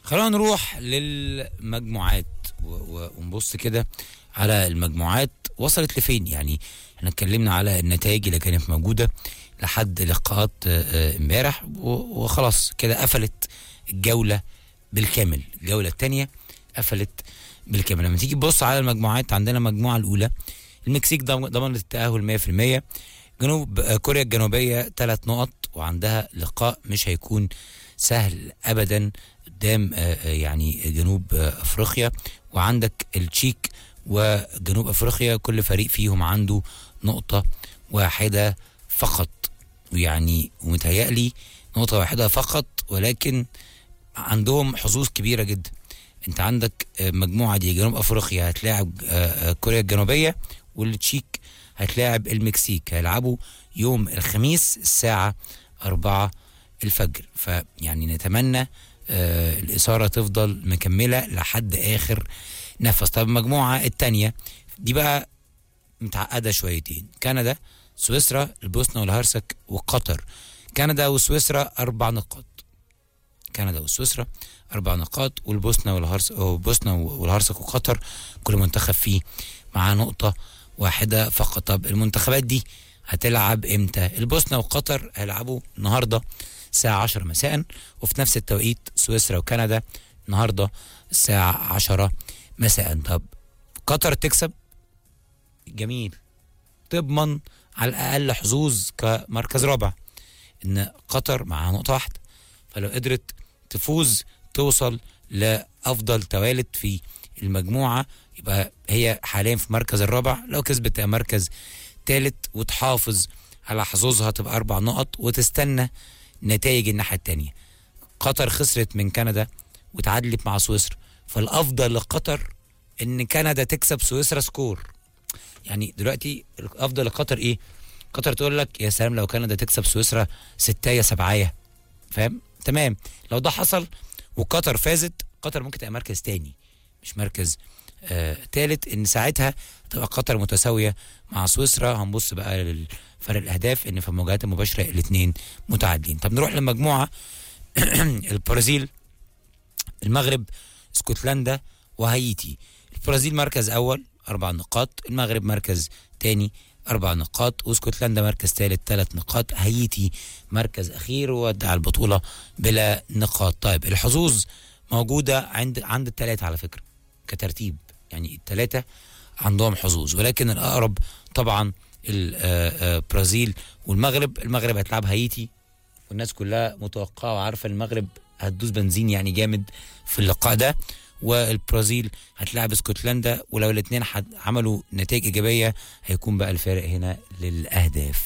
خلونا نروح للمجموعات و- و- ونبص كده على المجموعات وصلت لفين يعني احنا اتكلمنا على النتائج اللي كانت موجودة لحد لقاءات آه، آه، امبارح و- وخلاص كده قفلت الجولة بالكامل الجولة الثانية قفلت بالكامل لما تيجي تبص على المجموعات عندنا المجموعة الأولى المكسيك ضم- ضمنت التأهل 100% جنوب آه، كوريا الجنوبية ثلاث نقط وعندها لقاء مش هيكون سهل أبدا قدام آه، آه، يعني جنوب آه، أفريقيا وعندك التشيك وجنوب أفريقيا كل فريق فيهم عنده نقطة واحدة فقط ويعني ومتهيألي نقطة واحدة فقط ولكن عندهم حظوظ كبيرة جدا انت عندك آه، مجموعة دي جنوب افريقيا هتلاعب آه، آه، كوريا الجنوبية والتشيك هتلاعب المكسيك هيلعبوا يوم الخميس الساعة أربعة الفجر فيعني نتمنى آه، الإثارة تفضل مكملة لحد آخر نفس طب المجموعة التانية دي بقى متعقدة شويتين كندا سويسرا البوسنة والهرسك وقطر كندا وسويسرا أربع نقاط كندا وسويسرا أربع نقاط والبوسنة والهرس والبوسنة والهرسك وقطر كل منتخب فيه معاه نقطة واحدة فقط طب المنتخبات دي هتلعب امتى البوسنة وقطر هيلعبوا النهاردة الساعة 10 مساء وفي نفس التوقيت سويسرا وكندا النهاردة الساعة 10 مساء طب قطر تكسب جميل تضمن على الأقل حظوظ كمركز رابع إن قطر معاها نقطة واحدة فلو قدرت تفوز توصل لأفضل توالد في المجموعة يبقى هي حاليا في المركز الرابع لو كسبت تبقى مركز ثالث وتحافظ على حظوظها تبقى أربع نقط وتستنى نتائج الناحية التانية قطر خسرت من كندا وتعادلت مع سويسرا فالأفضل لقطر إن كندا تكسب سويسرا سكور يعني دلوقتي الأفضل لقطر إيه؟ قطر تقول لك يا سلام لو كندا تكسب سويسرا ستاية سبعاية فاهم؟ تمام لو ده حصل وقطر فازت قطر ممكن تبقى مركز تاني مش مركز آه تالت ان ساعتها تبقى قطر متساويه مع سويسرا هنبص بقى لفرق الاهداف ان في المواجهات المباشره الاثنين متعادلين طب نروح للمجموعه البرازيل المغرب اسكتلندا وهايتي البرازيل مركز اول اربع نقاط المغرب مركز تاني اربع نقاط واسكتلندا مركز ثالث ثلاث نقاط هايتي مركز اخير وودع البطوله بلا نقاط طيب الحظوظ موجوده عند عند الثلاثه على فكره كترتيب يعني الثلاثه عندهم حظوظ ولكن الاقرب طبعا البرازيل والمغرب المغرب هتلعب هايتي والناس كلها متوقعه وعارفه المغرب هتدوس بنزين يعني جامد في اللقاء ده والبرازيل هتلعب اسكتلندا ولو الاثنين عملوا نتائج ايجابيه هيكون بقى الفارق هنا للاهداف